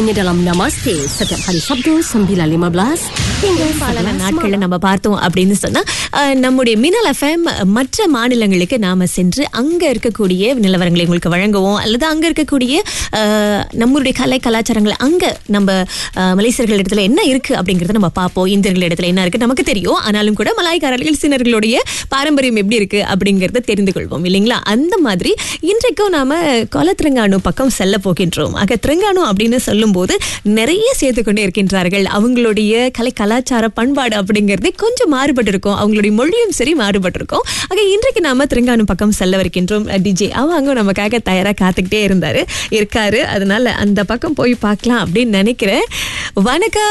hanya dalam Namaste setiap hari Sabtu 9.15 hingga பல 11 நாட்கள்ல நம்ம பார்த்தோம் அப்படின்னு சொன்னா அஹ், நம்முடைய மினல் எஃப்எம் மற்ற மாநிலங்களுக்கு நாம சென்று அங்க இருக்கக்கூடிய நிலவரங்களை உங்களுக்கு வழங்குவோம் அல்லது அங்க இருக்கக்கூடிய அஹ், நம்மளுடைய கலை கலாச்சாரங்கள் அங்க நம்ம அஹ், மலேசியர்கள் இடத்துல என்ன இருக்கு அப்படிங்கறத நம்ம பார்ப்போம் இந்தியர்கள் இடத்துல என்ன இருக்கு நமக்கு தெரியும் ஆனாலும் கூட மலாய்க்காரர்கள் சீனர்களுடைய பாரம்பரியம் எப்படி இருக்கு அப்படிங்கறத தெரிந்து கொள்வோம் இல்லைங்களா அந்த மாதிரி இன்றைக்கும் நாம கொலத்திரங்கானு பக்கம் செல்ல போகின்றோம் ஆக திரங்கானு அப்படின்னு சொல்லும்போது நிறைய சேர்த்து கொண்டே இருக்கின்றார்கள் அவங்களுடைய கலை கலாச்சார பண்பாடு அப்படிங்கிறது கொஞ்சம் மாறுபட்டு இருக்கும் அவங்களுடைய மொழியும் சரி மாறுபட்டு இருக்கும் ஆக இன்றைக்கு நாம திரங்கானு பக்கம் செல்ல இருக்கின்றோம் டிஜே அவங்க நமக்காக தயாரா காத்துக்கிட்டே இருந்தாரு இருக்காரு அதனால அந்த பக்கம் போய் பார்க்கலாம் அப்படின்னு நினைக்கிறேன் வணக்கம்